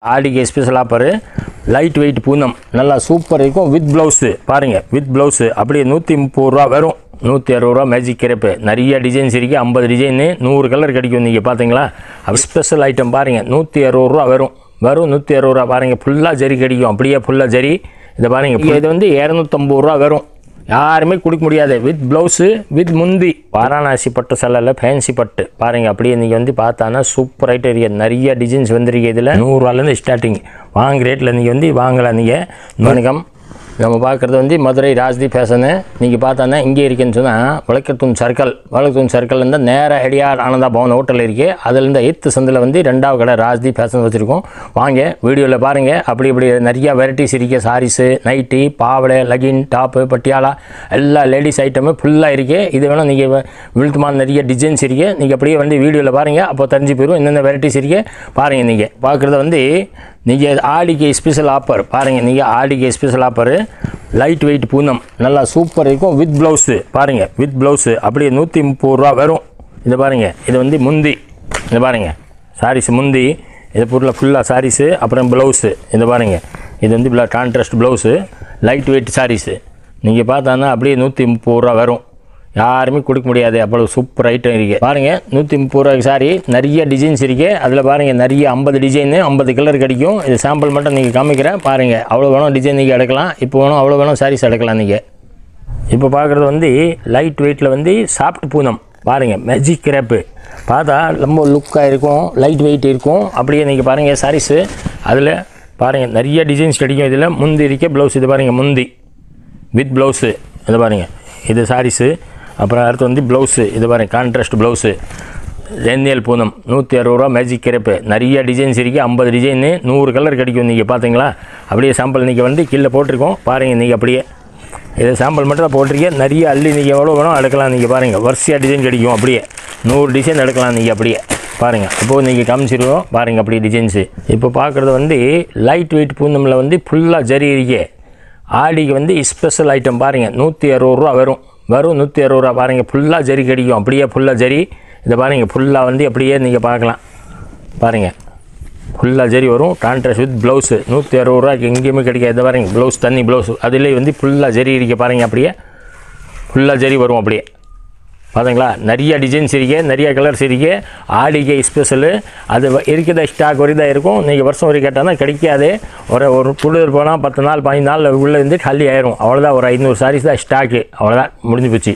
ஆடிக்கு special offer light weight Poonam நல்லா super இருக்கும் வித் ப்ளவுஸு பாருங்கள் வித் ப்ளவுஸு அப்படியே நூற்றி முப்பது ரூபா வரும் நூற்றி அறுபது ரூபா மேஜிக் கிரப்பு நிறைய டிசைன்ஸ் இருக்குது ஐம்பது டிசைனு நூறு கலர் கிடைக்கும் நீங்கள் பார்த்தீங்களா அது ஸ்பெஷல் ஐட்டம் பாருங்கள் நூற்றி அறுபது ரூபா வரும் வரும் நூற்றி அறுபது ரூபா பாருங்கள் ஃபுல்லாக ஜரி கிடைக்கும் அப்படியே ஃபுல்லாக ஜரி இதை பாருங்கள் இது வந்து இரநூத்தம்பது ரூபா வரும் யாருமே கொடுக்க முடியாது வித் ப்ளவுஸு வித் முந்தி வாரணாசி பட்டு சல்லில் ஃபேன்சி பட்டு பாருங்க அப்படியே நீங்கள் வந்து பார்த்தானா சூப்பர் ஐட்டம் இருக்கு நிறைய டிசைன்ஸ் வந்துருக்கு இதில் நூறுரூவாலேருந்து ஸ்டார்டிங் வாங்க ரேட்டில் நீங்கள் வந்து வாங்கலாம் நீங்கள் வணக்கம் நம்ம பார்க்குறது வந்து மதுரை ராஜ்தி ஃபேஷனு நீங்கள் பார்த்தானா இங்கே இருக்குன்னு சொன்னால் வழக்கத்தூன் சர்க்கிள் வழக்கத்தூன் சர்க்கிள்லேருந்து நேராக அடியார் ஆனந்தா பவன் ஹோட்டல் இருக்கு அதுலேருந்து எய்த்து சந்தில் வந்து ரெண்டாவது கடை ராஜ்தி ஃபேஷன் வச்சுருக்கோம் வாங்க வீடியோவில் பாருங்கள் அப்படி இப்படி நிறைய வெரைட்டிஸ் இருக்கு சாரீஸு நைட்டி பாவடை லகின் டாப்பு பட்டியாலா எல்லா லேடிஸ் ஐட்டமும் ஃபுல்லாக இருக்கு இது வேணால் நீங்கள் விழுத்துமான நிறைய டிசைன்ஸ் இருக்கு நீங்கள் அப்படியே வந்து வீடியோவில் பாருங்கள் அப்போ தெரிஞ்சு போயிடும் என்னென்ன வெரைட்டிஸ் இருக்கு பாருங்கள் நீங்கள் பார்க்குறது வந்து நீங்கள் ஆடிக்கு ஸ்பெஷல் ஆஃபர் பாருங்கள் நீங்கள் ஆடிக்கு special offer light weight Poonam நல்லா சூப்பர் இருக்கும் வித் ப்ளவுஸு பாருங்கள் வித் ப்ளவுஸு அப்படியே நூற்றி முப்பது ரூபா வரும் இது பாருங்கள் இது வந்து முந்தி இது பாருங்கள் சாரீஸ் முந்தி இது பொருளில் ஃபுல்லாக சாரீஸு அப்புறம் ப்ளவுஸு இது பாருங்கள் இது வந்து இவ்வளோ contrast blouse light weight sarees நீங்கள் பார்த்தான்னா அப்படியே நூற்றி முப்பது ரூபா வரும் யாருமே கொடுக்க முடியாது அவ்வளோ சூப்பர் ஐட்டம் இருக்கு பாருங்க நூற்றி முப்பது ரூபாய்க்கு சாரி நிறைய டிசைன்ஸ் இருக்கு அதில் பாருங்க நிறைய ஐம்பது டிசைனு ஐம்பது கலர் கிடைக்கும் இது சாம்பிள் மட்டும் நீங்கள் காமிக்கிறேன் பாருங்க அவ்வளோ வேணும் டிசைன் நீங்கள் எடுக்கலாம் இப்போ வேணும் அவ்வளோ வேணும் சாரீஸ் எடுக்கலாம் நீங்கள் இப்போ பார்க்குறது வந்து லைட் வெயிட்டில் வந்து சாஃப்ட் பூனம் பாருங்கள் மேஜிக் கிரேப்பு பார்த்தா ரொம்ப லுக்காக இருக்கும் லைட் வெயிட் இருக்கும் அப்படியே நீங்கள் பாருங்கள் சாரீஸு அதில் பாருங்கள் நிறைய டிசைன்ஸ் கிடைக்கும் இதில் முந்தி இருக்க ப்ளவுஸ் இது பாருங்கள் முந்தி வித் ப்ளவுஸு இது பாருங்கள் இது சாரீஸு அப்புறம் அடுத்து வந்து ப்ளவுஸு இது பாருங்கள் கான்ட்ராஸ்ட் ப்ளவுஸு ரெந்தியல் பூனம் நூற்றி அறுபது ரூபா மேஜிக் கிரப்பு நிறைய டிசைன்ஸ் இருக்குது ஐம்பது டிசைனு நூறு கலர் கிடைக்கும் நீங்கள் பார்த்தீங்களா அப்படியே சாம்பிள் நீங்கள் வந்து கீழே போட்டிருக்கோம் பாருங்கள் நீங்கள் அப்படியே இது சாம்பிள் மட்டும் தான் போட்டிருக்கீங்க நிறைய அள்ளி நீங்கள் எவ்வளோ வேணும் எடுக்கலாம் நீங்கள் பாருங்கள் வரிசையாக டிசைன் கிடைக்கும் அப்படியே நூறு டிசைன் எடுக்கலாம் நீங்கள் அப்படியே பாருங்கள் இப்போது நீங்கள் காமிச்சிருவோம் பாருங்கள் அப்படியே டிசைன்ஸு இப்போ பார்க்குறது வந்து லைட் வெயிட் பூந்தமில் வந்து ஃபுல்லாக ஜரி இருக்கே ஆடிக்கு வந்து ஸ்பெஷல் ஐட்டம் பாருங்கள் நூற்றி அறுபது ரூபா வரும் வரும் நூற்றி அறுபது ரூபா பாருங்கள் ஃபுல்லாக ஜரி கிடைக்கும் அப்படியே ஃபுல்லாக ஜரி இதை பாருங்கள் ஃபுல்லாக வந்து அப்படியே நீங்கள் பார்க்கலாம் பாருங்கள் ஃபுல்லாக ஜரி வரும் கான்ட்ராஸ்ட் வித் ப்ளவுஸு நூற்றி அறுபது ரூபாய்க்கு எங்கேயுமே கிடைக்காது இதை பாருங்க ப்ளவுஸ் தண்ணி ப்ளவுஸ் அதுலேயே வந்து ஃபுல்லாக ஜரி இருக்க பாருங்கள் அப்படியே ஃபுல்லாக ஜரி வரும் அப்படியே பார்த்தீங்களா நிறைய டிசைன்ஸ் இருக்கு நிறைய கலர்ஸ் இருக்கு ஆடிகை ஸ்பெஷலு அது வ- இருக்கிற ஸ்டாக் வரைக்கும் தான் இருக்கும் நீங்கள் வருஷம் வரைக்கும் கேட்டால் கிடைக்காது ஒரு ஒரு குளிர் போனால் பத்து நாள் பதினஞ்சு நாள் உள்ளே இருந்து காலி ஆயிரும் அவ்வளோதான் ஒரு ஐநூறு சாரீஸ் தான் ஸ்டாக்கு அவ்வளோதான் முடிஞ்சு போச்சு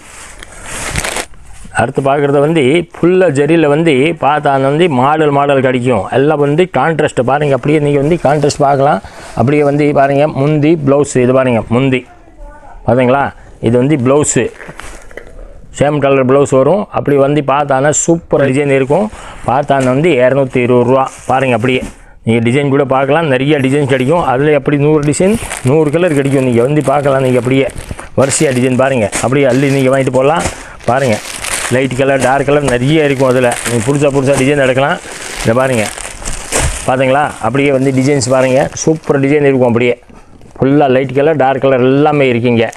அடுத்து பார்க்குறது வந்து ஃபுல்லாக ஜரியில் வந்து பார்த்தா வந்து மாடல் மாடல் கிடைக்கும் எல்லாம் வந்து கான்ட்ராஸ்ட் பாருங்கள் அப்படியே நீங்கள் வந்து கான்ட்ராஸ்ட் பார்க்கலாம் அப்படியே வந்து பாருங்கள் முந்தி ப்ளவுஸு இது பாருங்கள் முந்தி பார்த்தீங்களா இது வந்து ப்ளவுஸு சேம் கலர் ப்ளவுஸ் வரும் அப்படி வந்து பார்த்தானா சூப்பர் டிசைன் இருக்கும் பார்த்தான வந்து இரநூத்தி இருபது ரூபா பாருங்கள் அப்படியே நீங்கள் டிசைன் கூட பார்க்கலாம் நிறைய டிசைன் கிடைக்கும் அதில் எப்படி நூறு டிசைன் நூறு கலர் கிடைக்கும் நீங்கள் வந்து பார்க்கலாம் நீங்கள் அப்படியே வரிசையாக டிசைன் பாருங்கள் அப்படியே அள்ளி நீங்கள் வாங்கிட்டு போகலாம் பாருங்கள் லைட் கலர் டார்க் கலர் நிறைய இருக்கும் அதில் நீங்கள் புதுசாக புதுசாக டிசைன் எடுக்கலாம் இதை பாருங்கள் பார்த்தீங்களா அப்படியே வந்து டிசைன்ஸ் பாருங்கள் சூப்பர் டிசைன் இருக்கும் அப்படியே ஃபுல்லாக லைட் கலர் டார்க் கலர் எல்லாமே இருக்குங்க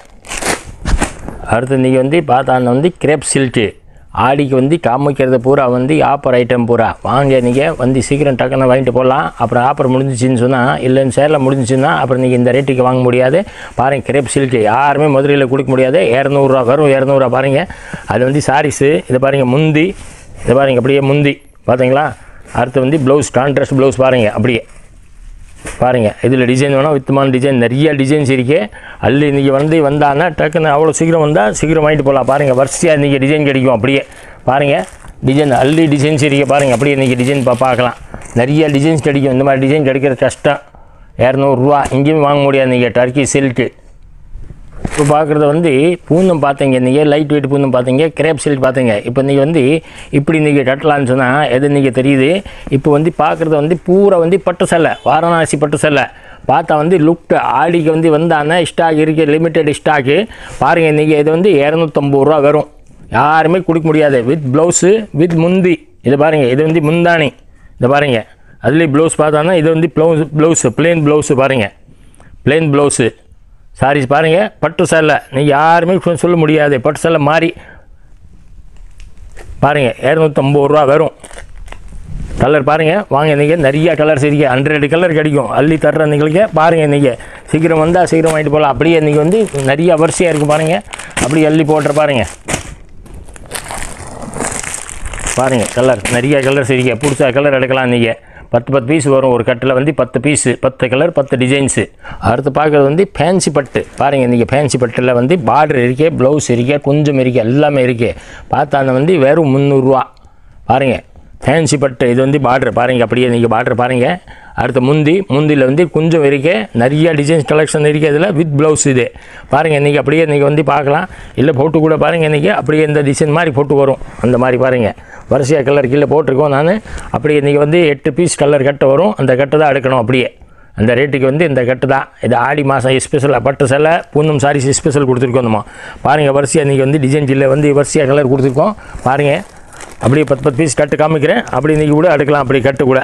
அடுத்து நீங்கள் வந்து பார்த்தாங்க வந்து கிரேப் சில்க்கு ஆடிக்கு வந்து காமிக்கிறது பூரா வந்து ஆப்பர் ஐட்டம் பூரா வாங்க நீங்கள் வந்து சீக்கிரம் டக்குன்னு வாங்கிட்டு போகலாம் அப்புறம் ஆப்பர் முடிஞ்சிச்சின்னு சொன்னால் இல்லைன்னு சேரில் முடிஞ்சிச்சுன்னா அப்புறம் நீங்கள் இந்த ரேட்டுக்கு வாங்க முடியாது பாருங்கள் கிரேப் சில்க்கு யாருமே மதுரையில் கொடுக்க முடியாது இரநூறுவா வரும் இரநூறுவா பாருங்கள் அது வந்து சாரீஸு இதை பாருங்கள் முந்தி இதை பாருங்கள் அப்படியே முந்தி பார்த்தீங்களா அடுத்து வந்து ப்ளவுஸ் கான்ட்ராஸ்ட் ப்ளவுஸ் பாருங்கள் அப்படியே பாருங்கள் இதில் டிசைன் வேணும் வித்தமான டிசைன் நிறைய டிசைன்ஸ் இருக்கு அள்ளி இன்றைக்கி வந்து வந்தான்னா டக்குன்னு அவ்வளோ சீக்கிரம் வந்தால் சீக்கிரம் வாங்கிட்டு போகலாம் பாருங்கள் வரிசையாக இன்றைக்கி டிசைன் கிடைக்கும் அப்படியே பாருங்கள் டிசைன் அள்ளி டிசைன்ஸ் இருக்கு பாருங்கள் அப்படியே இன்றைக்கி டிசைன் பா பார்க்கலாம் நிறைய டிசைன்ஸ் கிடைக்கும் இந்த மாதிரி டிசைன் கிடைக்கிறது கஷ்டம் இரநூறுவா எங்கேயுமே வாங்க முடியாது நீங்கள் டர்க்கி சில்க்கு இப்போ பார்க்குறது வந்து பூந்தம் பார்த்தீங்க நீங்கள் லைட் வெயிட் பூந்தம் பார்த்தீங்க கிரேப் சில்க் பார்த்தீங்க இப்போ நீங்கள் வந்து இப்படி நீங்கள் கட்டலான்னு சொன்னால் எது நீங்கள் தெரியுது இப்போ வந்து பார்க்குறது வந்து பூரா வந்து பட்டு சேலை வாரணாசி பட்டு சேலை பார்த்தா வந்து லுக் ஆடிக்கு வந்து வந்தானா ஸ்டாக் இருக்குது லிமிட்டெட் ஸ்டாக்கு பாருங்கள் நீங்கள் இது வந்து இரநூத்தம்பது ரூபா வரும் யாருமே கொடுக்க முடியாது வித் ப்ளவுஸு வித் முந்தி இது பாருங்கள் இது வந்து முந்தானி இது பாருங்கள் அதுலேயும் ப்ளவுஸ் பார்த்தானா இது வந்து ப்ளவுஸ் ப்ளவுஸு பிளெயின் ப்ளவுஸு பாருங்கள் பிளெயின் ப்ளவுஸு சாரீஸ் பாருங்கள் பட்டு சேலை நீங்கள் யாருமே சொ- சொல்ல முடியாது பட்டு சேலை மாறி பாருங்கள் இரநூத்தம்பது ரூபா வரும் கலர் பாருங்கள் வாங்க இன்றைக்கி நிறைய கலர்ஸ் இருக்கு ஹண்ட்ரட் கலர் கிடைக்கும் அள்ளி தர்ற இன்றைக்கி பாருங்கள் இன்றைக்கி சீக்கிரம் வந்தால் சீக்கிரம் வாங்கிட்டு போகலாம் அப்படியே இன்றைக்கி வந்து நிறைய வரிசையாக இருக்குது பாருங்கள் அப்படியே அள்ளி போட்டுற பாருங்கள் பாருங்கள் கலர் நிறைய கலர்ஸ் இருக்கு பிடிச்ச கலர் எடுக்கலாம் நீங்கள் பத்து பத்து பீஸ் வரும் ஒரு கட்டில் வந்து பத்து பீஸு பத்து கலர் பத்து டிசைன்ஸு அடுத்து பார்க்குறது வந்து ஃபேன்சி பட்டு பாருங்கள் இன்றைக்கி ஃபேன்சி பட்டில் வந்து பார்டர் இருக்கே ப்ளவுஸ் இருக்கே கொஞ்சம் இருக்கே எல்லாமே இருக்கே பார்த்தா அந்த வந்து வெறும் முந்நூறுரூவா பாருங்கள் ஃபேன்சி பட்டு இது வந்து பார்டர் பாருங்கள் அப்படியே நீங்கள் பார்டர் பாருங்கள் அடுத்து முந்தி முந்தியில் வந்து கொஞ்சம் இருக்கே நிறைய டிசைன்ஸ் கலெக்ஷன் இருக்குது இதில் வித் ப்ளவுஸ் இது பாருங்கள் இன்றைக்கி அப்படியே இன்றைக்கி வந்து பார்க்கலாம் இல்லை போட்டு கூட பாருங்கள் இன்றைக்கி அப்படியே இந்த டிசைன் மாதிரி போட்டு வரும் அந்த மாதிரி பாருங்கள் வரிசையாக கலர் கீழே போட்டிருக்கோம் நான் அப்படியே இன்றைக்கி வந்து எட்டு பீஸ் கலர் கட்டு வரும் அந்த கட்டு தான் எடுக்கணும் அப்படியே அந்த ரேட்டுக்கு வந்து இந்த கட்டு தான் இது ஆடி மாதம் ஸ்பெஷலாக பட்டு சேலை பூனம் சாரீஸ் ஸ்பெஷல் கொடுத்துருக்கோம் நம்ம பாருங்கள் வரிசையாக இன்றைக்கி வந்து டிசைன் கீழே வந்து வரிசையாக கலர் கொடுத்துருக்கோம் பாருங்கள் அப்படியே பத்து பத்து பீஸ் கட்டு காமிக்கிறேன் அப்படி இன்றைக்கி கூட எடுக்கலாம் அப்படி கட்டு கூட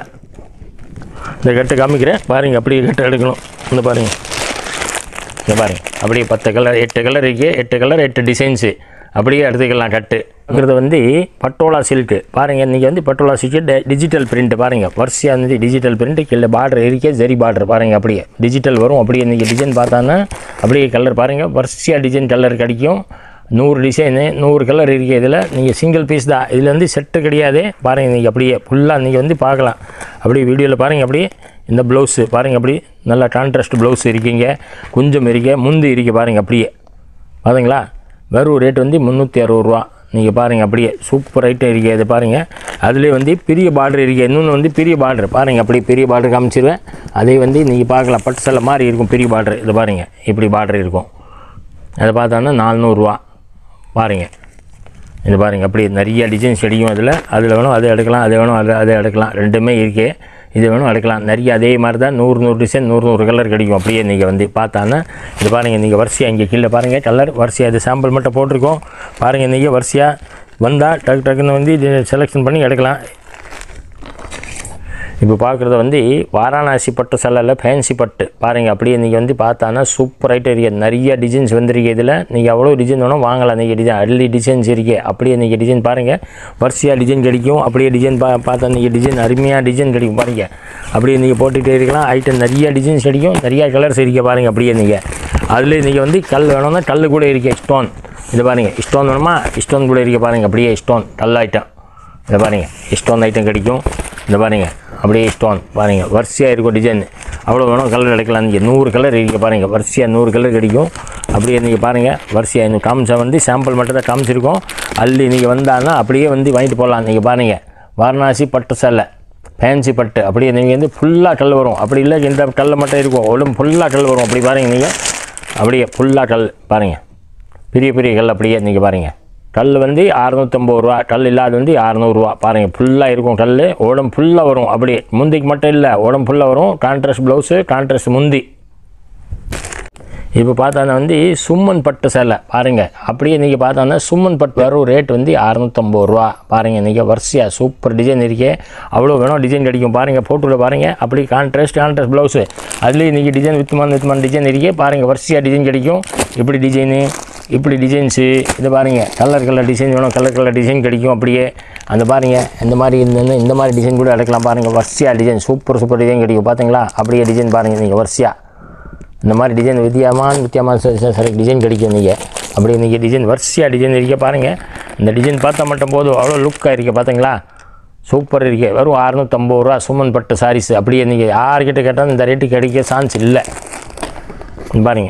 இந்த கட்டு காமிக்கிறேன் பாருங்கள் அப்படியே கட்டு எடுக்கணும் இந்த பாருங்கள் இங்கே பாருங்க அப்படியே பத்து கலர் எட்டு கலர் இருக்கு எட்டு கலர் எட்டு டிசைன்ஸு அப்படியே எடுத்துக்கலாம் கட்டு இருக்கிறது வந்து பட்டோலா சில்க்கு பாருங்கள் இன்றைக்கி வந்து பட்டோலா சில்க்கு டிஜிட்டல் பிரிண்ட் பாருங்கள் வரிசையாக வந்து டிஜிட்டல் பிரிண்ட் கீழே பார்டர் இருக்கே ஜரி பார்டர் பாருங்கள் அப்படியே டிஜிட்டல் வரும் அப்படியே இன்றைக்கி டிசைன் பார்த்தான்னா அப்படியே கலர் பாருங்கள் வரிசையாக டிசைன் கலர் கிடைக்கும் நூறு டிசைனு நூறு கலர் இருக்குது இதில் நீங்கள் சிங்கிள் பீஸ் தான் இதில் வந்து செட்டு கிடையாது பாருங்கள் நீங்கள் அப்படியே ஃபுல்லாக நீங்கள் வந்து பார்க்கலாம் அப்படியே வீடியோவில் பாருங்கள் அப்படியே இந்த ப்ளவுஸு பாருங்கள் அப்படி நல்லா கான்ட்ராஸ்ட் ப்ளவுஸ் இருக்கீங்க கொஞ்சம் இருக்கு முந்தி இருக்கு பாருங்கள் அப்படியே பாருங்களா வெறும் ரேட் வந்து முந்நூற்றி அறுபது ரூபா நீங்கள் பாருங்கள் அப்படியே சூப்பர் ஐட்டம் இருக்கு இது பாருங்கள் அதுலேயே வந்து பெரிய பார்டர் இருக்கு இன்னொன்று வந்து பெரிய பார்டர் பாருங்கள் அப்படியே பெரிய பார்டர் காமிச்சிருவேன் அதே வந்து நீங்கள் பார்க்கலாம் பட்டு சேலை மாதிரி இருக்கும் பெரிய பார்டர் இது பாருங்கள் இப்படி பார்டர் இருக்கும் அதை பார்த்தோன்னா நானூறுரூவா பாருங்கள் இது பாருங்கள் அப்படி நிறைய டிசைன்ஸ் கிடைக்கும் அதில் அதில் வேணும் அதை எடுக்கலாம் அது வேணும் அதை அதை எடுக்கலாம் ரெண்டுமே இருக்கே இது வேணும் எடுக்கலாம் நிறைய அதே மாதிரி தான் நூறு நூறு டிசைன் நூறு நூறு கலர் கிடைக்கும் அப்படியே நீங்கள் வந்து பார்த்தான்னா இது பாருங்கள் நீங்கள் வரிசையாக இங்கே கீழே பாருங்கள் கலர் வரிசையாக இது சாம்பிள் மட்டும் போட்டிருக்கோம் பாருங்கள் நீங்கள் வரிசையாக வந்தால் டக்கு டக்குன்னு வந்து இது செலெக்ஷன் பண்ணி எடுக்கலாம் இப்போ பார்க்குறது வந்து வாரணாசி பட்டு செல்லல ஃபேன்சி பட்டு பாருங்கள் அப்படியே நீங்கள் வந்து பார்த்தானா சூப்பர் ஐட்டம் இருக்குது நிறைய டிசைன்ஸ் வந்திருக்கு இதில் நீங்கள் எவ்வளோ டிசைன் வேணும் வாங்கலாம் நீங்கள் டிசைன் அள்ளி டிசைன்ஸ் இருக்கு அப்படியே நீங்கள் டிசைன் பாருங்கள் வரிசையாக டிசைன் கிடைக்கும் அப்படியே டிசைன் பா பார்த்தா நீங்கள் டிசைன் அருமையாக டிசைன் கிடைக்கும் பாருங்கள் அப்படியே நீங்கள் போட்டுகிட்டே இருக்கலாம் ஐட்டம் நிறைய டிசைன்ஸ் கிடைக்கும் நிறைய கலர்ஸ் இருக்க பாருங்கள் அப்படியே நீங்கள் அதில் நீங்கள் வந்து கல் வேணும்னா கல் கூட இருக்கு ஸ்டோன் இது பாருங்கள் ஸ்டோன் வேணுமா ஸ்டோன் கூட இருக்க பாருங்கள் அப்படியே ஸ்டோன் கல் ஐட்டம் இதை பாருங்கள் ஸ்டோன் ஐட்டம் கிடைக்கும் இந்த பாருங்கள் அப்படியே ஸ்டோன் பாருங்கள் வரிசையாக இருக்கும் டிசைன் அவ்வளோ வேணும் கலர் எடுக்கலாம் நீங்கள் நூறு கலர் இருக்கு பாருங்கள் வரிசையாக நூறு கலர் கிடைக்கும் அப்படியே நீங்கள் பாருங்கள் வரிசையாக இன்னும் காமிச்சா வந்து சாம்பிள் மட்டும் தான் காமிச்சிருக்கோம் அள்ளி நீங்கள் வந்தாங்கன்னா அப்படியே வந்து வாங்கிட்டு போகலாம் நீங்கள் பாருங்கள் வாரணாசி பட்டு சேலை ஃபேன்சி பட்டு அப்படியே நீங்கள் வந்து ஃபுல்லாக கல் வரும் அப்படி இல்லை இந்த கல் மட்டும் இருக்கும் உடம்பு ஃபுல்லாக கல் வரும் அப்படி பாருங்கள் நீங்கள் அப்படியே ஃபுல்லாக கல் பாருங்கள் பெரிய பெரிய கல் அப்படியே நீங்கள் பாருங்கள் கல் வந்து அறநூற்றம்பது ரூபா கல் இல்லாத வந்து அறநூறுவா பாருங்கள் ஃபுல்லாக இருக்கும் கல் உடம்பு ஃபுல்லாக வரும் அப்படியே முந்திக்கு மட்டும் இல்லை உடம்பு ஃபுல்லாக வரும் கான்ட்ராஸ்ட் ப்ளவுஸு கான்ட்ராஸ்ட் முந்தி இப்போ பார்த்தா வந்து சும்மன் பட்டு சேலை பாருங்கள் அப்படியே நீங்கள் பார்த்தோன்னா சும்மன் பட்டு வரும் ரேட் வந்து அறநூற்றம்பது ரூபா பாருங்கள் நீங்கள் வரிசையாக சூப்பர் டிசைன் இருக்கே அவ்வளோ வேணும் டிசைன் கிடைக்கும் பாருங்கள் ஃபோட்டோவில் பாருங்கள் அப்படி கான்ட்ராஸ்ட் கான்ட்ராஸ்ட் ப்ளவுஸு அதுலேயும் நீங்கள் டிசைன் வித்துமான் வித்துமான் டிசைன் இருக்கே பாருங்கள் வரிசையாக டிசைன் கிடைக்கும் இப்படி டிசைனு இப்படி டிசைன்ஸு இது பாருங்கள் கலர் கலர் டிசைன் வேணும் கலர் கலர் டிசைன் கிடைக்கும் அப்படியே அந்த பாருங்கள் இந்த மாதிரி இந்த இந்த மாதிரி டிசைன் கூட எடுக்கலாம் பாருங்கள் வரிசையாக டிசைன் சூப்பர் சூப்பர் டிசைன் கிடைக்கும் பார்த்தீங்களா அப்படியே டிசைன் பாருங்கள் நீங்கள் வரிசையாக இந்த மாதிரி டிசைன் வித்தியாசமான வித்தியாசமான சில டிசைன் கிடைக்கும் நீங்கள் அப்படி நீங்கள் டிசைன் வரிசையாக டிசைன் இருக்க பாருங்கள் இந்த டிசைன் பார்த்தா மட்டும் போதும் அவ்வளோ லுக்காக இருக்க பார்த்தீங்களா சூப்பர் இருக்கு வெறும் அறுநூற்றம்பது ரூபா சுமன் பட்டு சாரீஸ் அப்படியே நீங்கள் யார்கிட்ட கேட்டாலும் இந்த ரேட்டு கிடைக்க சான்ஸ் இல்லை இங்க பாருங்க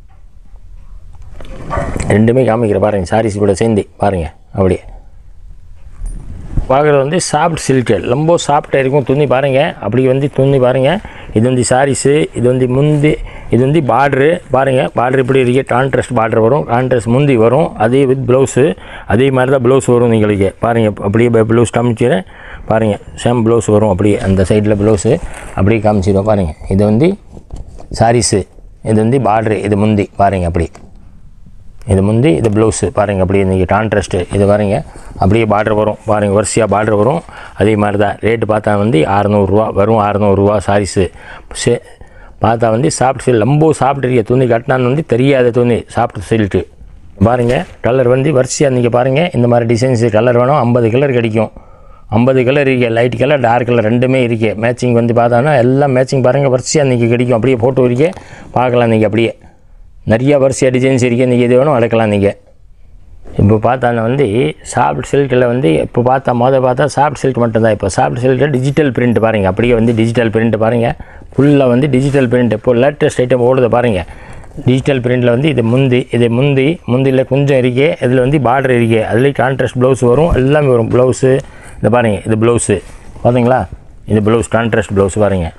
ரெண்டுமே காமிக்கிற பாருங்க சாரீஸ் கூட சேர்ந்து பாருங்க அப்படியே பார்க்குறது வந்து சாஃப்ட் சில்க்கு ரொம்ப சாஃப்டாக இருக்கும் துணி பாருங்கள் அப்படி வந்து துணி பாருங்கள் இது வந்து சாரீஸு இது வந்து முந்தி இது வந்து பார்ட்ரு பாருங்கள் பார்டர் இப்படி இருக்கு கான்ட்ராஸ்ட் பார்டர் வரும் கான்ட்ராஸ்ட் முந்தி வரும் அதே வித் ப்ளவுஸு அதே மாதிரி தான் ப்ளவுஸ் வரும் உங்களுக்கு பாருங்கள் அப்படியே ப்ளவுஸ் காமிச்சிடுறேன் பாருங்கள் சேம் ப்ளவுஸ் வரும் அப்படியே அந்த சைடில் ப்ளவுஸு அப்படியே காமிச்சிடுவோம் பாருங்கள் இது வந்து சாரீஸு இது வந்து பார்ட்ரு இது முந்தி பாருங்கள் அப்படி இது முந்தி இது ப்ளவுஸு பாருங்கள் அப்படியே இன்றைக்கி கான்ட்ராஸ்ட்டு இது பாருங்க அப்படியே பார்டர் வரும் பாருங்கள் வரிசையாக பார்டர் வரும் அதே மாதிரி தான் ரேட்டு பார்த்தா வந்து அறநூறுரூவா வரும் அறநூறுரூவா சாரீஸு சே பார்த்தா வந்து சாஃப்ட் சில்க் ரொம்ப சாஃப்ட் இருக்க துணி கட்டினான்னு வந்து தெரியாத துணி சாஃப்ட் சில்க்கு பாருங்கள் கலர் வந்து வரிசையாக நீங்கள் பாருங்கள் இந்த மாதிரி டிசைன்ஸு கலர் வேணும் ஐம்பது கலர் கிடைக்கும் ஐம்பது கலர் இருக்கு லைட் கலர் டார்க் கலர் ரெண்டுமே இருக்கு மேட்சிங் வந்து பார்த்தோன்னா எல்லாம் மேட்சிங் பாருங்கள் வரிசையாக இன்றைக்கி கிடைக்கும் அப்படியே போட்டு இருக்கே பார்க்கலாம் நீங்கள் அப்படியே நிறைய வரிசையாக டிசைன்ஸ் இருக்கு நீங்கள் எது வேணும் அடக்கலாம் நீங்கள் இப்போ பார்த்தான வந்து சாஃப்ட் சில்கில் வந்து இப்போ பார்த்தா மொதல் பார்த்தா சாஃப்ட் சில்க் மட்டும்தான் இப்போ சாஃப்ட் சில்கில் டிஜிட்டல் பிரிண்ட் பாருங்கள் அப்படியே வந்து டிஜிட்டல் பிரிண்ட் பாருங்கள் ஃபுல்லாக வந்து டிஜிட்டல் பிரிண்ட் இப்போ லேட்டஸ்ட் ஐட்டம் ஓடுது பாருங்கள் டிஜிட்டல் பிரிண்டில் வந்து இது முந்தி இது முந்தி முந்தியில் கொஞ்சம் இருக்கே இதில் வந்து பார்டர் இருக்கே அதுலேயும் கான்ட்ராஸ்ட் ப்ளவுஸ் வரும் எல்லாமே வரும் ப்ளவுஸு இந்த பாருங்கள் இது ப்ளவுஸு பார்த்தீங்களா இது ப்ளவுஸ் கான்ட்ராஸ்ட் ப்ளவுஸ் பாருங்கள்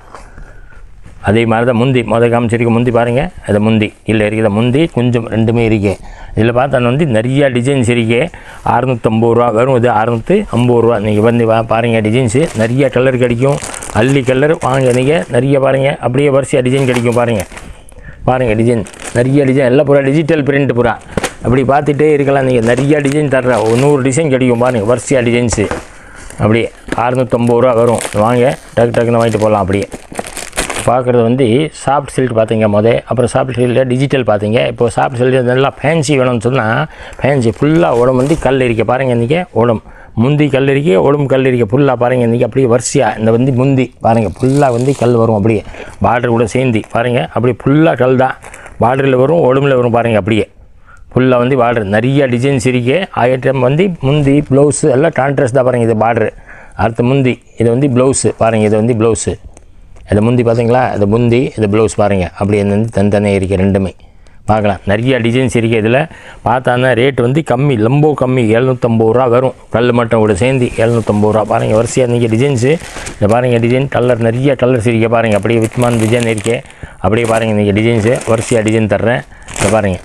அதே மாதிரி தான் முந்தி மொதல் காமிச்சிருக்க முந்தி பாருங்கள் அது முந்தி இல்லை இருக்கிற முந்தி கொஞ்சம் ரெண்டுமே இருக்கு இதில் பார்த்தா வந்து நிறையா டிசைன்ஸ் இருக்கு அறுநூற்றம்பது ரூபா வெறும் இது அறுநூற்றி ஐம்பது ரூபா நீங்கள் வந்து வா பாருங்கள் டிசைன்ஸு நிறைய கலர் கிடைக்கும் அள்ளி கலர் வாங்க நீங்கள் நிறைய பாருங்கள் அப்படியே வரிசையாக டிசைன் கிடைக்கும் பாருங்கள் பாருங்கள் டிசைன் நிறைய டிசைன் எல்லாம் பூரா டிஜிட்டல் பிரிண்ட் பூரா அப்படி பார்த்துட்டே இருக்கலாம் நீங்கள் நிறைய டிசைன் தர்ற ஒரு நூறு டிசைன் கிடைக்கும் பாருங்கள் வரிசையாக டிசைன்ஸு அப்படியே அறுநூற்றம்பது ரூபா வரும் வாங்க டக்கு டக்குன்னு வாங்கிட்டு போகலாம் அப்படியே பார்க்குறது வந்து சாஃப்ட் சில்க் பார்த்தீங்க மொதல் அப்புறம் சாஃப்ட் சில்கில் டிஜிட்டல் பார்த்தீங்க இப்போ சாஃப்ட் சில்க் நல்லா ஃபேன்சி வேணும்னு சொன்னால் ஃபேன்சி ஃபுல்லாக உடம்பு வந்து கல் இருக்க பாருங்கள் இன்றைக்கி உடம்பு முந்தி கல் இருக்கே உடம்பு கல் இருக்க ஃபுல்லாக பாருங்கள் இன்றைக்கி அப்படியே வரிசையாக இந்த வந்து முந்தி பாருங்கள் ஃபுல்லாக வந்து கல் வரும் அப்படியே பார்டர் கூட சேர்ந்து பாருங்கள் அப்படியே ஃபுல்லாக கல் தான் பார்டரில் வரும் உடம்புல வரும் பாருங்கள் அப்படியே ஃபுல்லாக வந்து பார்டர் நிறைய டிசைன்ஸ் இருக்கு ஐட்டம் வந்து முந்தி ப்ளவுஸு எல்லாம் கான்ட்ராஸ்ட் தான் பாருங்கள் இது பார்டரு அடுத்து முந்தி இது வந்து ப்ளவுஸு பாருங்கள் இது வந்து ப்ளவுஸு இது முந்தி பார்த்தீங்களா இது முந்தி இது ப்ளவுஸ் பாருங்கள் அப்படி இது வந்து தனித்தனியாக இருக்குது ரெண்டுமே பார்க்கலாம் நிறைய டிசைன்ஸ் இருக்குது இதில் பார்த்தான்னா ரேட் வந்து கம்மி ரொம்ப கம்மி எழுநூற்றம்பது ரூபா வரும் கல் மட்டும் கூட சேர்ந்து எழுநூற்றம்பது ரூபா பாருங்கள் வரிசையாக நீங்கள் டிசைன்ஸு இந்த பாருங்கள் டிசைன் கலர் நிறைய கலர்ஸ் இருக்கு பாருங்கள் அப்படியே வித்மான் டிசைன் இருக்கே அப்படியே பாருங்கள் நீங்கள் டிசைன்ஸு வரிசையாக டிசைன் தர்றேன் இந்த பாருங்கள்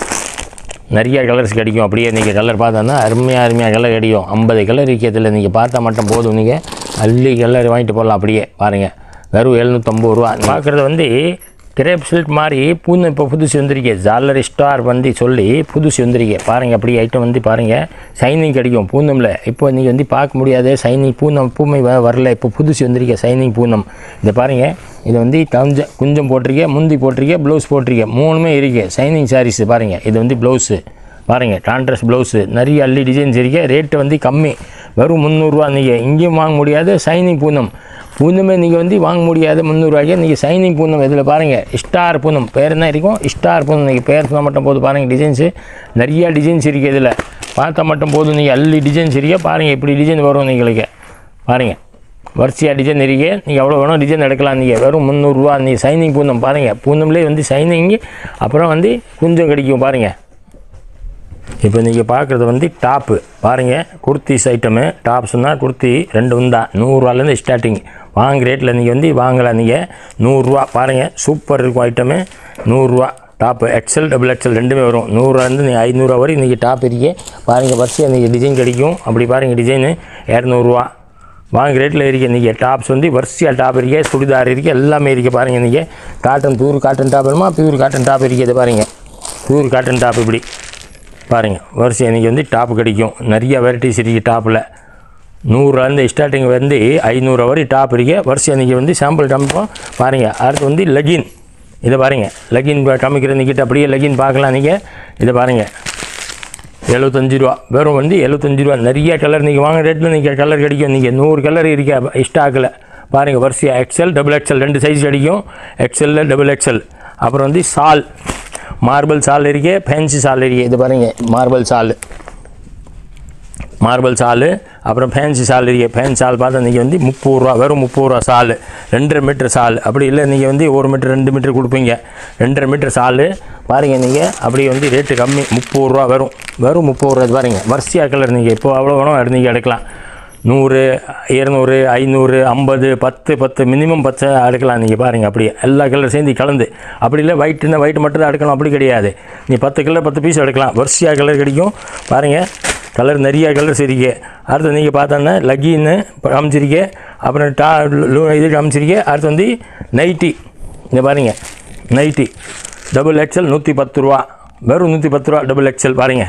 நிறைய கலர்ஸ் கிடைக்கும் அப்படியே நீங்கள் கலர் பார்த்தோன்னா அருமையாக அருமையாக கலர் கிடைக்கும் ஐம்பது கலர் இருக்கிறதுல நீங்கள் பார்த்தா மட்டும் போதும் நீங்கள் அள்ளி கலர் வாங்கிட்டு போடலாம் அப்படியே பாருங்கள் வெறும் எழுநூற்றம்பது ரூபா பார்க்குறது வந்து கிரேப் சில்க் மாதிரி பூந்தம் இப்போ புதுசு வந்திருக்கு ஜாலரி ஸ்டார் வந்து சொல்லி புதுசு வந்திருக்கு பாருங்கள் அப்படியே ஐட்டம் வந்து பாருங்கள் சைனிங் கிடைக்கும் பூந்தமில் இப்போ நீங்கள் வந்து பார்க்க முடியாது சைனிங் பூந்தம் பூமை வ- வரல இப்போ புதுசு வந்திருக்கு சைனிங் பூந்தம் இதை பாருங்கள் இது வந்து கொஞ்சம் குஞ்சம் போட்டிருக்கேன் முந்தி போட்டிருக்கேன் ப்ளவுஸ் போட்டிருக்கேன் மூணுமே இருக்கு சைனிங் சாரீஸ் பாருங்கள் இது வந்து ப்ளவுஸு பாருங்கள் கான்ட்ராஸ்ட் ப்ளவுஸு நிறைய அள்ளி டிசைன்ஸ் இருக்கு ரேட்டு வந்து கம்மி வெறும் முந்நூறுரூவா நீங்கள் எங்கேயும் வாங்க முடியாது சைனிங் பூனம் பூனமே நீங்கள் வந்து வாங்க முடியாது முந்நூறுவாய்க்கு நீங்கள் சைனிங் பூனம் இதில் பாருங்கள் ஸ்டார் பூனம் பேர் என்ன இருக்கும் ஸ்டார் பூனம் நீங்கள் பேர் சொன்னால் மட்டும் போதும் பாருங்கள் டிசைன்ஸு நிறைய டிசைன்ஸ் இருக்குது இதில் பார்த்தா மட்டும் போதும் நீங்கள் அள்ளி டிசைன்ஸ் இருக்கு பாருங்கள் இப்படி டிசைன் வரும் நீங்களுக்கு பாருங்கள் வரிசையாக டிசைன் இருக்கு நீங்கள் எவ்வளோ வேணும் டிசைன் எடுக்கலாம் நீங்கள் வெறும் முந்நூறுரூவா நீங்கள் சைனிங் பூந்தம் பாருங்கள் பூந்தம்லேயே வந்து சைனிங் அப்புறம் வந்து குஞ்சம் கிடைக்கும் பாருங்கள் இப்போ நீங்கள் பார்க்குறது வந்து டாப்பு பாருங்கள் குர்த்திஸ் ஐட்டமு டாப்ஸ்னால் குர்த்தி ரெண்டு உண்டா நூறுரூவாலேருந்து ஸ்டார்டிங் வாங்க ரேட்டில் நீங்கள் வந்து வாங்கலாம் நீங்கள் நூறுரூவா பாருங்கள் சூப்பர் இருக்கும் ஐட்டமு நூறுரூவா டாப்பு எக்ஸல் டபுள் எக்ஸல் ரெண்டுமே வரும் நூறுரூவாலேருந்து நீங்கள் ஐநூறுரூவா வரைக்கும் நீங்கள் டாப் இருக்கே பாருங்கள் வரிசையாக நீங்கள் டிசைன் கிடைக்கும் அப்படி பாருங்கள் டிசைனு இரநூறுவா வாங்க ரேட்டில் இருக்கு நீங்கள் டாப்ஸ் வந்து வரிசையாக டாப் இருக்கு சுடிதார் இருக்கு எல்லாமே இருக்கு பாருங்கள் நீங்கள் காட்டன் பியூர் காட்டன் டாப் வேணுமா பியூர் காட்டன் டாப் இருக்குது இது பாருங்கள் பியூர் காட்டன் டாப் இப்படி பாருங்கள் வரிசை இன்றைக்கி வந்து டாப் கிடைக்கும் நிறைய வெரைட்டிஸ் இருக்குது டாப்பில் நூறுலேருந்து ஸ்டார்டிங் வந்து ஐநூறு வரை டாப் இருக்கு வரிசை இன்றைக்கி வந்து சாம்பிள் காமிப்போம் பாருங்கள் அடுத்து வந்து லெகின் இதை பாருங்கள் லெகின் காமிக்கிற நிக்கிட்ட அப்படியே லெகின் பார்க்கலாம் நீங்கள் இதை பாருங்கள் எழுபத்தஞ்சு ரூபா வெறும் வந்து எழுபத்தஞ்சு ரூபா நிறைய கலர் நீங்கள் வாங்க ரேட்டில் நீங்கள் கலர் கிடைக்கும் நீங்கள் நூறு கலர் இருக்க ஸ்டாக்கில் பாருங்கள் வரிசையாக எக்ஸல் டபுள் எக்ஸல் ரெண்டு சைஸ் கிடைக்கும் எக்ஸல்ல டபுள் எக்ஸல் அப்புறம் வந்து சால் மார்பிள் சால் இருக்கே ஃபேன்சி சால் இருக்கே இது பாருங்கள் மார்பிள் சால் மார்பிள் சால் அப்புறம் ஃபேன்சி சால் இருக்கு ஃபேன் சால் பார்த்தா நீங்கள் வந்து முப்பது ரூபா வெறும் முப்பது ரூபா சால் ரெண்டரை மீட்டர் சால் அப்படி இல்லை நீங்கள் வந்து ஒரு மீட்டர் ரெண்டு மீட்டர் கொடுப்பீங்க ரெண்டரை மீட்டர் சால் பாருங்கள் நீங்கள் அப்படியே வந்து ரேட்டு கம்மி முப்பது ரூபா வரும் வெறும் முப்பது ரூபா இது பாருங்கள் வரிசையாக கலர் நீங்கள் இப்போ அவ்வளோ வேணும் நீங்கள் எடுக்கலாம் நூறு இரநூறு ஐநூறு ஐம்பது பத்து பத்து மினிமம் பத்து எடுக்கலாம் நீங்கள் பாருங்கள் அப்படியே எல்லா கலர் சேர்ந்து கலந்து அப்படி இல்லை ஒயிட்டுன்னா ஒயிட் மட்டும் தான் எடுக்கலாம் அப்படி கிடையாது நீ பத்து கலர் பத்து பீஸ் எடுக்கலாம் வரிசையாக கலர் கிடைக்கும் பாருங்கள் கலர் நிறைய கலர்ஸ் இருக்கு அடுத்து நீங்கள் பார்த்தோன்னா லக்கின்னு காமிச்சிருக்கே அப்புறம் டா லு- இது காமிச்சிருக்கே அடுத்து வந்து நைட்டி இங்கே பாருங்கள் நைட்டி டபுள் எக்ஸல் நூற்றி பத்து ரூபா வெறும் நூற்றி பத்து ரூபா டபுள் எக்ஸல் பாருங்கள்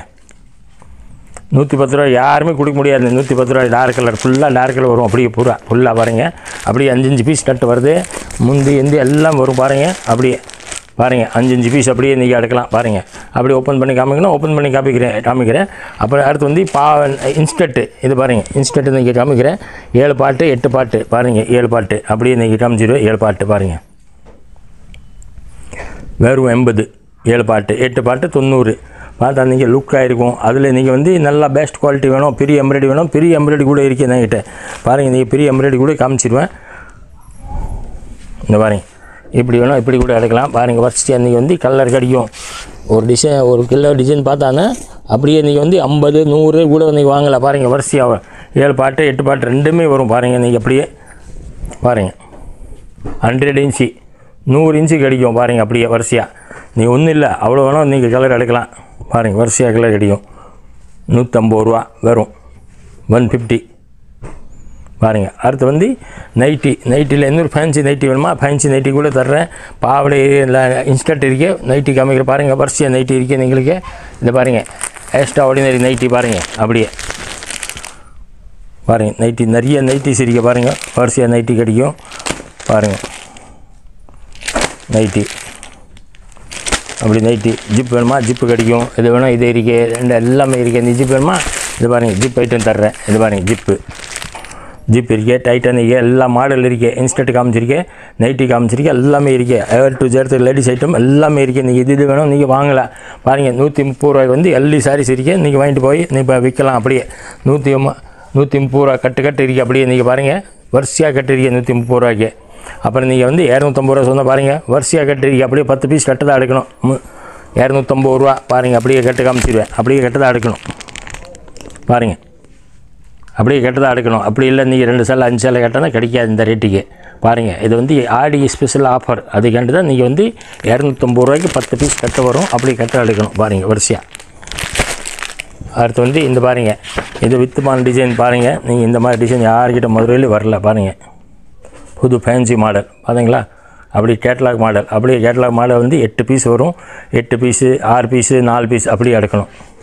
நூற்றி பத்து ரூபா யாருமே கொடுக்க முடியாது நூற்றி பத்து ரூபா டார்க் கலர் ஃபுல்லாக டார்க் கலர் வரும் அப்படியே பூரா ஃபுல்லாக பாருங்கள் அப்படியே அஞ்சு அஞ்சு பீஸ் நட்டு வருது முந்தி எந்தி எல்லாம் வரும் பாருங்கள் அப்படியே பாருங்கள் அஞ்சு அஞ்சு பீஸ் அப்படியே நீங்கள் எடுக்கலாம் பாருங்கள் அப்படி ஓப்பன் பண்ணி காமிக்கணும் ஓப்பன் பண்ணி காமிக்கிறேன் காமிக்கிறேன் அப்புறம் அடுத்து வந்து பா இன்ஸ்டன்ட்டு இது பாருங்கள் இன்ஸ்டன்ட்டு நீங்கள் காமிக்கிறேன் ஏழு பாட்டு எட்டு பாட்டு பாருங்கள் ஏழு பாட்டு அப்படியே நீங்கள் காமிச்சிடுவேன் ஏழு பாட்டு பாருங்கள் வெறும் எண்பது ஏழு பாட்டு எட்டு பாட்டு தொண்ணூறு பார்த்தா நீங்கள் லுக் ஆகிருக்கும் அதில் நீங்கள் வந்து நல்லா பெஸ்ட் குவாலிட்டி வேணும் பெரிய எம்ப்ராய்டி வேணும் பெரிய எம்ப்ராய்டி கூட இருக்குது என்கிட்ட பாருங்கள் நீங்கள் பெரிய எம்ப்ராய்டி கூட காமிச்சிடுவேன் இந்த பாருங்க இப்படி வேணும் இப்படி கூட எடுக்கலாம் பாருங்கள் வரிசையாக நீங்கள் வந்து கலர் கிடைக்கும் ஒரு டிசைன் ஒரு கிலோ டிசைன் பார்த்தானே அப்படியே நீங்கள் வந்து ஐம்பது நூறு கூட நீங்கள் வாங்கலாம் பாருங்கள் வரிசையாக ஏழு பாட்டு எட்டு பாட்டு ரெண்டுமே வரும் பாருங்கள் நீங்கள் அப்படியே பாருங்கள் ஹண்ட்ரட் இன்ச்சு நூறு இன்ச்சு கிடைக்கும் பாருங்கள் அப்படியே வரிசையாக நீ ஒன்றும் இல்லை அவ்வளோ வேணால் நீங்கள் கலர் எடுக்கலாம் பாருங்கள் வரிசையாக கலர் கிடைக்கும் நூற்றம்பது ரூபா வரும் ஒன் ஃபிஃப்டி பாருங்கள் அடுத்து வந்து நைட்டி நைட்டியில் இன்னொரு ஃபேன்சி நைட்டி வேணுமா ஃபேன்சி நைட்டி கூட தர்றேன் பாவடை இல்லை இன்ஸ்கர்ட் இருக்கே நைட்டி காமிக்கிற பாருங்கள் வரிசையாக நைட்டி இருக்கே நீங்களுக்கு இந்த பாருங்கள் எக்ஸ்ட்ரா ஆர்டினரி நைட்டி பாருங்கள் அப்படியே பாருங்கள் நைட்டி நிறைய நைட்டிஸ் இருக்க பாருங்கள் வரிசையாக நைட்டி கிடைக்கும் பாருங்கள் நைட்டி அப்படி நைட்டி ஜிப் வேணுமா ஜிப்பு கிடைக்கும் இது வேணும் இது இருக்கே ரெண்டு எல்லாமே இருக்கே இந்த ஜிப் வேணுமா இது பாருங்கள் ஜிப் ஐட்டம் தர்றேன் இது பாருங்கள் ஜிப்பு ஜிப் இருக்கே டைட்டன் இருக்கே எல்லா மாடல் இருக்கே இன்ஸ்டன்ட் காமிச்சிருக்கேன் நைட்டி காமிச்சிருக்கேன் எல்லாமே இருக்கே ஏர் டு ஜெர்த்து லேடிஸ் ஐட்டம் எல்லாமே இருக்கே நீங்கள் இது இது வேணும் நீங்கள் வாங்கலாம் பாருங்கள் நூற்றி முப்பது ரூபாய்க்கு வந்து எல்இ சாரீஸ் இருக்கே நீங்கள் வாங்கிட்டு போய் நீ இப்போ விற்கலாம் அப்படியே நூற்றி நூற்றி முப்பது ரூபா கட்டு கட்டு இருக்கே அப்படியே நீங்கள் பாருங்கள் வரிசையாக கட்டிருக்கே நூற்றி முப்பது ரூபாய்க்கு அப்புறம் நீங்கள் வந்து இரநூத்தம்பது ரூபா சொன்னால் பாருங்கள் வரிசையாக கட்டிருக்கீங்க அப்படியே பத்து பீஸ் கட்டு தான் எடுக்கணும் மு- இரநூத்தம்பது ரூபா பாருங்கள் அப்படியே கட்டு காமிச்சிடுவேன் அப்படியே கட்டு தான் எடுக்கணும் பாருங்கள் அப்படியே கட்டு தான் எடுக்கணும் அப்படி இல்லை நீங்கள் ரெண்டு சேலை அஞ்சு சேலை கட்டினா கிடைக்காது இந்த ரேட்டுக்கு பாருங்கள் இது வந்து ஆடி ஸ்பெஷல் ஆஃபர் அதுக்காண்டி தான் நீங்கள் வந்து இரநூத்தம்பது ரூபாய்க்கு பத்து பீஸ் கட்டு வரும் அப்படியே கட்டு எடுக்கணும் பாருங்கள் வரிசையாக அடுத்து வந்து இந்த பாருங்கள் இது வித்துமான டிசைன் பாருங்கள் நீங்கள் இந்த மாதிரி டிசைன் யார்கிட்ட மதுரையிலும் வரல பாருங்கள் புது ஃபேன்சி மாடல் பார்த்தீங்களா அப்படி கேட்லாக் மாடல் அப்படியே கேட்லாக் மாடல் வந்து எட்டு பீஸ் வரும் எட்டு பீஸு ஆறு பீஸு நாலு பீஸ் அப்படியே எடுக்கணும்